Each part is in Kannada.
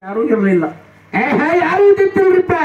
ಯಾರೂ ಇರಲಿಲ್ಲ ಏ ಯಾರು ಇದ್ದಿತ್ತಿಲ್ರಿಪ್ಪ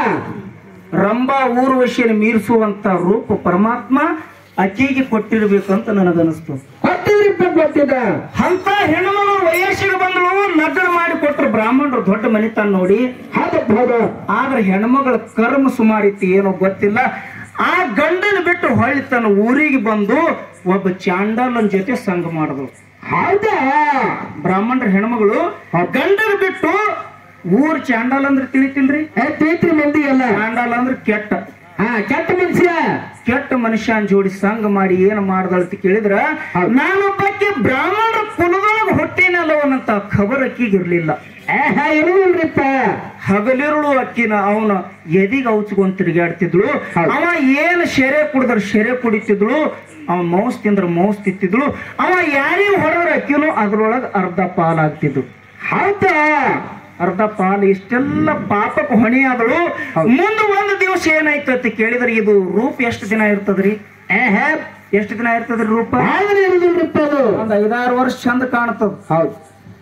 ರಂಭಾ ಊರ್ವಶಿಯನ್ನು ಮೀರಿಸುವಂತ ರೂಪ ಪರಮಾತ್ಮ ಅಕ್ಕಿಗೆ ಕೊಟ್ಟಿರ್ಬೇಕಂತ ನನಗನಿಸ್ತು ಗೊತ್ತಿದ್ರಿಪ್ಪ ಗೊತ್ತಿದ ಅಂತ ಹೆಣ್ಮಗಳು ವಯಸ್ಸಿಗೆ ಬಂದಳು ಲಗ್ನ ಮಾಡಿ ಕೊಟ್ಟರು ಬ್ರಾಹ್ಮಣರು ದೊಡ್ಡ ಮನಿತನ ನೋಡಿ ಹೌದಪ್ಪ ಹೌದು ಆದ್ರೆ ಹೆಣ್ಮಗಳ ಕರ್ಮ ಸುಮಾರಿತ್ತು ಏನೋ ಗೊತ್ತಿಲ್ಲ ಆ ಗಂಡನ ಬಿಟ್ಟು ಹೊಳ್ಳಿ ತನ್ನ ಊರಿಗೆ ಬಂದು ಒಬ್ಬ ಚಾಂಡಾಲನ್ ಜೊತೆ ಸಂಘ ಮಾಡಿದಳು ಹೌದಾ ಬ್ರಾಹ್ಮಣರ ಹೆಣ್ಮಗಳು ಗಂಡನ ಬಿಟ್ಟು ಊರ್ ಚಾಂಡಾಲ್ ಅಂದ್ರೆ ತಿಳಿತಿಲ್ರಿ ಏ ತೀತ್ರಿ ಮಂದಿ ಎಲ್ಲ ಚಾಂಡಾಲ್ ಅಂದ್ರೆ ಕೆಟ್ಟ ಹಾ ಕೆಟ್ಟ ಮನುಷ್ಯ ಕೆಟ್ಟ ಮನುಷ್ಯನ್ ಜೋಡಿ ಸಂಘ ಮಾಡಿ ಏನ್ ಮಾಡ್ದಳ ಅಂತ ಕೇಳಿದ್ರ ಹೌದು. ನಾನೊಬ್ಬಕ್ಕೆ ಬ್ರಾಹ್ಮಣರ ಕುಲದೊಳಗೆ ಹೊಟ್ಟೆನಲ್ಲವನ್ನಂತ ಖಬರ್ ಅಕ್ಕಿಗಿರ್ಲಿಲ್ಲ ಏ ಹಾ ಇರುವುಲ್ರಿಪ್ಪ ಹಗಲಿರುಳು ಅಕ್ಕಿನ ಅವನ ಎದಿಗೆ ಔಚ್ಕೊಂಡ್ ತಿರುಗಾಡ್ತಿದ್ಳು ಹೌದು. ಅವ ಏನ್ ಶೆರೆ ಕುಡಿದ್ರ ಶೆರೆ ಕುಡಿತಿದ್ಳು ಅವ ಮೌಸ್ ತಿಂದ್ರ ಮೌಸ್ ತಿತ್ತಿದ್ಳು ಅವ ಯಾರಿಗೂ ಹೊಡೆದ್ರ ಅಕ್ಕಿನೂ ಅದ್ರೊಳಗ ಅರ್ಧ ಪಾಲಾಗ್ತಿದ್ಳು ಹೌದಾ ಅರ್ಧ ಪಾಲು ಇಷ್ಟೆಲ್ಲ ಪಾಪಕ್ಕೆ ಹೊಣೆಯಾದಳು ಹೌದು. ಮುಂದೆ ಒಂದು ದಿವಸ ಏನಾಯ್ತು ಅಂತ ಕೇಳಿದ್ರೆ ಇದು ರೂಪ ಎಷ್ಟು ದಿನ ಇರ್ತದ್ರಿ ಏ ಹೇ ಎಷ್ಟು ದಿನ ಇರ್ತದ್ರಿ ರೂಪ ಆದ್ರೆ ಇರುದಿಲ್ರಿಪ್ಪ ಅದು ಒಂದ್ ಐದಾರು ವರ್ಷ ಚಂದ ಕಾಣ್ತದ ಹೌದು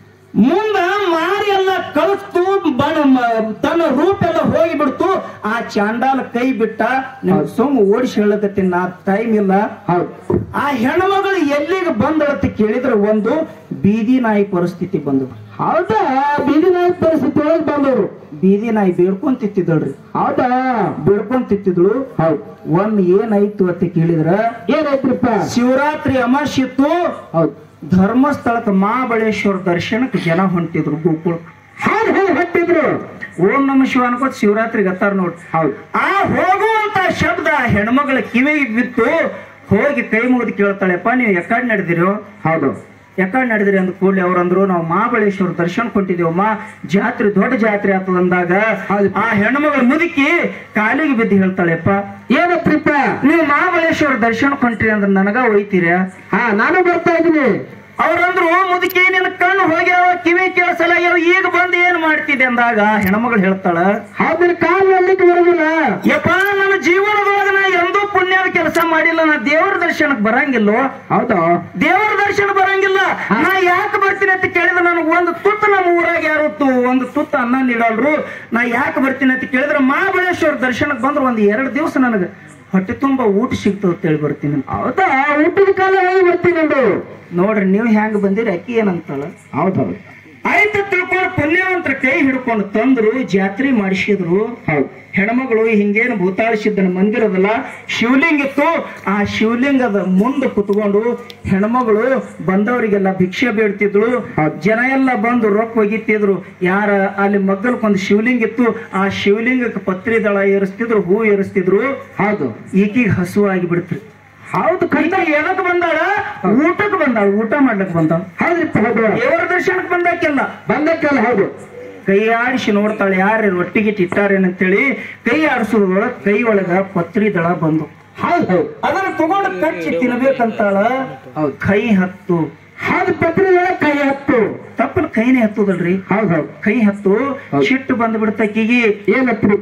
ಮುಂದ ಮಾರಿ ಎಲ್ಲ ಕಳಿಸ್ತು ಬಣ ಮ- ತನ್ನ ರೂಪ ಎಲ್ಲ ಹೋಗಿ ಬಿಡ್ತು ಆ ಚಾಂಡಾಲ ಕೈ ಬಿಟ್ಟ ನಿಮ್ ಸೋಮ ಓಡಿಸಿ ಹೇಳಕತ್ತೀನಿ ನಾ ಟೈಮ್ ಇಲ್ಲ ಹೌದು ಆ ಹೆಣ್ಮಗಳು ಎಲ್ಲಿಗೆ ಬಂದಳ ಅಂತ ಕೇಳಿದ್ರೆ ಒಂದು ಬೀದಿ ನಾಯಿ ಪರಿಸ್ಥಿತಿ ಬಂದು ಹೌದಾ ಬೀದಿ ನಾಯಕ್ ಪರಿಸ್ಥಿತಿ ಒಳಗೆ ಬಂದವರು ಬೀದಿ ನಾಯಿ ಬೇಡ್ಕೊಂತಿತ್ತಿದ್ದಳ್ರಿ ಹೌದಾ ಬೇಡ್ಕೊಂತಿತ್ತಿದ್ಳು ಹೌದು ಒಂದ್ ಏನಾಯ್ತು ಅಂತ ಕೇಳಿದ್ರ ಏನಾಯ್ತ್ರಿಪ್ಪ ಶಿವರಾತ್ರಿ ಅಮಾವಾಸ್ಯೆ ಇತ್ತು ಹೌದು ಧರ್ಮಸ್ಥಳಕ್ಕೆ ಮಹಾಬಳೇಶ್ವರ ದರ್ಶನಕ್ಕೆ ಜನ ಹೊಂಟಿದ್ರು ಗೋಕುಳ ಹೌದು ಹೌದು ಹೊಟ್ಟಿದ್ರು ಓಂ ನಮ ಶಿವ ಅನ್ಕೋತ ಶಿವರಾತ್ರಿಗೆ ಹತ್ತಾರ ನೋಡ್ರಿ ಹೌದು ಆ ಹೋಗುವಂತ ಶಬ್ದ ಹೆಣ್ಮಗಳ ಕಿವಿಗೆ ಬಿತ್ತು ಹೋಗಿ ಕೈ ಮುಗಿದು ಕೇಳ್ತಾಳೆಪ್ಪ ನೀವು ಯಾಕಡೆ ನಡೆದಿರೋ ಹೌದು ಯಾಕಡೆ ನಡೆದ್ರಿ ಅಂದ ಕೂಡಲೇ ಅವ್ರಂದ್ರು ನಾವು ಮಹಾಬಳೇಶ್ವರ ದರ್ಶನ ಕೊಂಟಿದೇವಮ್ಮ ಜಾತ್ರೆ ದೊಡ್ಡ ಜಾತ್ರೆ ಆಗ್ತದ ಅಂದಾಗ ಹೌದು. ಆ ಹೆಣ್ಮಗಳ ಮುದುಕಿ ಕಾಲಿಗೆ ಬಿದ್ದು ಹೇಳ್ತಾಳೆಪ್ಪ ಏನಪ್ರಿಪ್ಪ ನೀವು ಮಹಾಬಳೇಶ್ವರ ದರ್ಶನ ಕೊಂಟ್ರಿ ಅಂದ್ರೆ ನನಗ ಒಯ್ತೀರ ಹಾ ನಾನು ಬರ್ತಾ ಇದ್ದೀನಿ ಅವ್ರಂದ್ರು ಮುದುಕಿ ನಿನ್ನ ಕಣ್ಣು ಹೋಗ್ಯಾವ ಕಿವಿ ಕೇಳಿಸಲ್ಲ ಈಗ ಬಂದು ಏನ್ ಮಾಡ್ತಿದೆ ಅಂದಾಗ ಹೆಣ್ಮಗಳು ಹೇಳ್ತಾಳ ಹೌದ್ರ ಕಾಲ್ ನೋಡ್ಲಿಕ್ಕೆ ಬರೋದಿಲ್ಲ ಯಪ್ಪ ನನ್ನ ಜೀವನದೊಳಗ ನಾ ಎಂದೂ ಪುಣ್ಯದ ಕೆಲಸ ಮಾಡಿಲ್ಲ ನಾ ದೇವರ ದರ್ಶನಕ್ಕೆ ಬರಂಗಿಲ್ಲೋ ಹೌದಾ ದೇವರ ದರ್ಶನ ಬರಂಗಿಲ್ಲ ನಾ ಯಾಕೆ ಬರ್ತೀನಿ ಅಂತ ಕೇಳಿದ್ರೆ ನನಗೆ ಒಂದು ತುತ್ತ ನಮ್ಮ ಊರಾಗ ಯಾರು ತು- ಒಂದು ತುತ್ತ ಅನ್ನ ನೀಡಲ್ರು ನಾ ಯಾಕೆ ಬರ್ತೀನಿ ಅಂತ ಕೇಳಿದ್ರೆ ಮಹಾಬಳೇಶ್ವರ ದರ್ಶನಕ್ಕೆ ಬಂದ್ರೆ ಒಂದು ಎರಡು ದಿವಸ ನನಗೆ ಹೊಟ್ಟೆ ತುಂಬಾ ಊಟ ಸಿಗ್ತದೆ ಅಂತ ಹೇಳಿ ಬರ್ತೀನಿ ಹೌದಾ ಊಟದ ಕಾಲ ಹೋಗಿ ಬರ್ತೀನಿ ನೋಡು ನೋಡ್ರಿ ನೀವು ಹೆಂಗ್ ಬಂದಿರಿ ಅಕ್ಕಿ ಏನಂತಾಳ ಹೌದೌದು ಆಯ್ತು ತಿಳ್ಕೊಂಡು ಪುಣ್ಯವಂತರ ಕೈ ಹಿಡ್ಕೊಂಡು ತಂದ್ರು ಜಾತ್ರೆ ಮಾಡಿಸಿದ್ರು ಹೌದು ಹೆಣ್ಮಗಳು ಹಿಂಗೇನು ಭೂತಾಳಿಸಿದ್ದನ ಮಂದಿರದಲ್ಲ ಶಿವಲಿಂಗ ಇತ್ತು ಆ ಶಿವಲಿಂಗದ ಮುಂದೆ ಕುತ್ಕೊಂಡು ಹೆಣ್ಮಗಳು ಬಂದವರಿಗೆಲ್ಲ ಭಿಕ್ಷೆ ಬೇಡ್ತಿದ್ಳು ಹೌದು. ಜನ ಎಲ್ಲ ಬಂದು ರೊಕ್ಕ ಒಗಿತಿದ್ರು ಯಾರ ಅಲ್ಲಿ ಮಗ್ಗಲ್ಕೊಂದು ಶಿವಲಿಂಗ ಇತ್ತು ಆ ಶಿವಲಿಂಗಕ್ಕೆ ಪತ್ರಿ ದಳ ಏರಿಸ್ತಿದ್ರು ಹೂ ಏರಿಸ್ತಿದ್ರು ಹೌದು ಈಕಿಗೆ ಹಸುವಾಗಿ ಬಿಡ್ತ್ರಿ ಹೌದು ಖಂಡಿತ ಈಕಿ ಎದಕ್ ಬಂದಾಳ ಊಟಕ್ಕೆ ಬಂದಾಳ ಊಟ ಮಾಡ್ಲಕ್ ಬಂದಾಳ ಹೌದ್ರಿಪ್ಪ ಹೌದು ದೇವರ ದರ್ಶನಕ್ಕೆ ಬಂದಾಕೆಲ್ಲ ಬಂದಕ್ಕಲ್ಲ ಹೌದು ಕೈ ಆಡಿಸಿ ನೋಡ್ತಾಳೆ ಯಾರು ಒಟ್ಟಿಗೆ ಇಟ್ಟಾರೇನಂತೇಳಿ ಕೈ ಆಡಿಸೋದ್ರೊಳಗ ಕೈ ಒಳಗ ಪತ್ರಿ ದಳ ಬಂದು ಹೌದು ಹೌದು ಅದನ್ನ ತಗೊಂಡು ಕಚ್ಚಿ ತಿನ್ಬೇಕಂತಾಳ ಹೌದು ಕೈ ಹತ್ತು ಹೌದು ಪತ್ರಿ ಒಳಗೆ ಕೈ ಹತ್ತು ತಪ್ಪಲ ಕೈನೇ ಹತ್ತುದಲ್ರಿ ಹೌದು ಹೌದು ಕೈ ಹತ್ತು ಹೌದು. ಸಿಟ್ಟು ಬಂದು ಬಿಡ್ತಕ್ಕಿಗಿ ಏನಪ್ರಿಪ್ಪ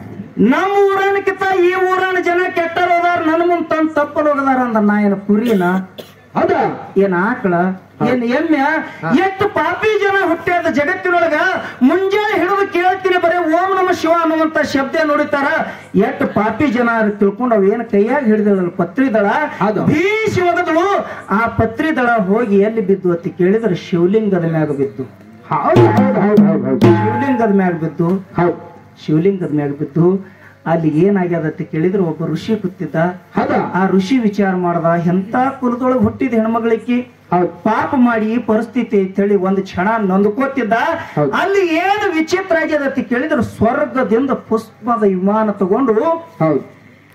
ನಮ್ಮ ಊರನಕ್ಕಿಂತ ಈ ಊರನ ಜನ ಕೆಟ್ಟರ್ ಹೋದಾರ ನನ್ ಮುಂದ್ ತಂದ್ ತಪ್ಪಲ್ ಹೋಗದಾರ ಅಂದ ನಾ ಏನ ಕುರಿನ ಹೌದಾ ಏನ್ ಆಕಳ ಏನ್ ಎಮ್ಮೆ ಎಷ್ಟು ಪಾಪಿ ಜನ ಹುಟ್ಟ್ಯಾದ ಜಗತ್ತಿನೊಳಗ ಮುಂಜಾನೆ ಹಿಡಿದು ಕೇಳ್ತೀನಿ ಬರೀ ಓಂ ನಮ ಶಿವ ಅನ್ನುವಂತ ಶಬ್ದ ನೋಡಿತಾರ ಎಷ್ಟು ಪಾಪಿ ಜನ ಅಂತ ತಿಳ್ಕೊಂಡು ಅವ್ ಏನ್ ಕೈಯಾಗ ಹಿಡಿದಳ ಪತ್ರಿ ದಳ ಹೌದು. ಭೀಷ್ ಒಗದಳು ಆ ಪತ್ರಿ ದಳ ಹೋಗಿ ಎಲ್ಲಿ ಬಿದ್ದು ಅಂತ ಕೇಳಿದ್ರೆ ಶಿವಲಿಂಗದ ಮ್ಯಾಗ ಬಿದ್ದು ಹೌದು ಹೌದು ಹೌದು ಹೌದು ಹೌದು ಶಿವಲಿಂಗದ ಮ್ಯಾಗ ಬಿದ್ದು ಹೌದು ಶಿವಲಿಂಗದ ಮ್ಯಾಗ ಬಿದ್ದು ಅಲ್ಲಿ ಏನಾಗ್ಯದ ಅಂತ ಕೇಳಿದ್ರೆ ಒಬ್ಬ ಋಷಿ ಕೂತಿದ್ದ ಹೌದಾ ಆ ಋಷಿ ವಿಚಾರ ಮಾಡ್ದ ಎಂತ ಕುಲದೊಳಗೆ ಹುಟ್ಟಿದ ಹೆಣ್ಮಗಳಿಕ್ಕಿ ಹೌದು ಪಾಪ ಮಾಡಿ ಈ ಪರಿಸ್ಥಿತಿ ಅಂತೇಳಿ ಒಂದು ಕ್ಷಣ ನೊಂದ್ಕೋತಿದ್ದ ಹೌದು. ಅಲ್ಲಿ ಏನು ವಿಚಿತ್ರ ಆಗ್ಯದ ಅಂತ ಕೇಳಿದ್ರೆ ಸ್ವರ್ಗದಿಂದ ಪುಷ್ಪದ ವಿಮಾನ ತಗೊಂಡು ಹೌದು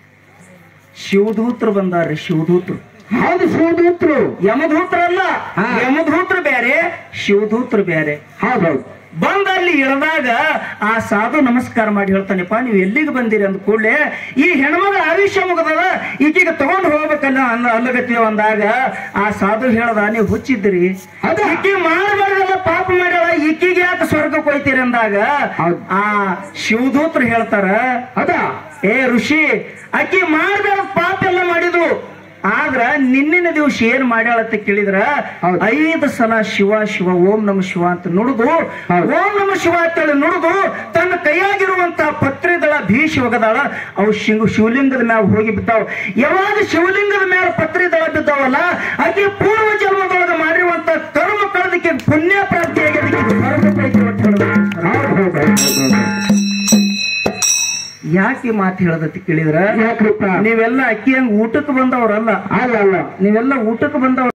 ಶಿವದೂತರು ಬಂದಾರ್ರಿ ಶಿವದೂತರು ಹೌದು ಶಿವದೂತರು ಯಮದೂತ್ರ ಅಲ್ಲ ಹಾ. ಯಮದೂತರು ಬೇರೆ ಶಿವದೂತರು ಬೇರೆ ಹೌದು ಹೌದು ಬಂದ ಅಲ್ಲಿ ಇಳಿದಾಗ ಆ ಸಾಧು ನಮಸ್ಕಾರ ಮಾಡಿ ಹೇಳ್ತಾನೆಪ್ಪ ನೀವು ಎಲ್ಲಿಗೆ ಬಂದಿರಿ ಅಂದ ಕೂಡಲೇ ಈ ಹೆಣ್ಮಗಳ ಆಯುಷ್ಯ ಮುಗದದ ಈಕಿಗೆ ತಗೊಂಡು ಹೋಗ್ಬೇಕಲ್ಲ ಅನ್ನ ಅಲ್ಲಗತ್ತೀವಿ ಅಂದಾಗ ಆ ಸಾಧು ಹೇಳ್ದ ನೀವು ಹುಚ್ಚಿದ್ರಿ ಹೌದಾ? ಈಕಿ ಮಾಡಬಾರ್ದಲ್ಲ ಪಾಪ ಮಾಡ್ಯಾಳ ಈಕಿಗೆ ಯಾಕೆ ಸ್ವರ್ಗಕ್ಕೆ ಹೋಯ್ತೀರಿ ಅಂದಾಗ ಹೌದು. ಆ ಶಿವದೂತರು ಹೇಳ್ತಾರ ಹೌದಾ ಏ ಋಷಿ ಆಕಿ ಮಾಡಬೇಡ ಪಾಪ ಎಲ್ಲ ಮಾಡಿದ್ರು ಆದ್ರ ನಿನ್ನಿನ ದಿವಸ ಏನ್ ಮಾಡ್ಯಾಳತ್ತ ಕೇಳಿದ್ರ ಹೌದು. ಐದು ಸಲ ಶಿವ ಶಿವ ಓಂ ನಮ ಶಿವ ಅಂತ ನುಡಿದು ಹೌದು. ಓಂ ನಮ ಶಿವ ಅಂತೇಳಿ ನುಡಿದು ತನ್ನ ಕೈಯಾಗಿರುವಂತ ಪತ್ರಿದಳ ಭೀಷ್ ಒಗದಾಳ ಅವು ಶಿವ ಶಿವಲಿಂಗದ ಮ್ಯಾಲ ಹೋಗಿ ಬಿದ್ದಾವ ಯಾವಾಗ ಶಿವಲಿಂಗದ ಮ್ಯಾಲ ಪತ್ರಿದಳ ಬಿದ್ದಾವಲ್ಲ ಆಕೆ ಪೂರ್ವ ಜನ್ಮದೊಳಗೆ ಮಾಡಿರುವಂತ ಕರ್ಮ ಕಳೆದಕ್ಕೆ ಪುಣ್ಯ ಪ್ರಾಪ್ತಿಯಾಗಿ ಅದಕ್ಕೆ ಕರ್ಮ ಪ್ರೈತಿ ಅಂತ ಹೇಳೋದು. ಹೌದು ಹೌದು ಹೌದು ಹೌದು ಯಾಕೆ ಈ ಮಾತು ಹೇಳದತ್ತಿ ಕೇಳಿದ್ರ ಯಾಕ್ರಿಪ್ಪ ನೀವೆಲ್ಲ ಅಕ್ಕಿ ಹಂಗ ಊಟಕ್ಕೆ ಬಂದವರಲ್ಲ ಅಲ್ಲ ಅಲ್ಲ ನೀವೆಲ್ಲ ಊಟಕ್ಕೆ ಬಂದವ್ರ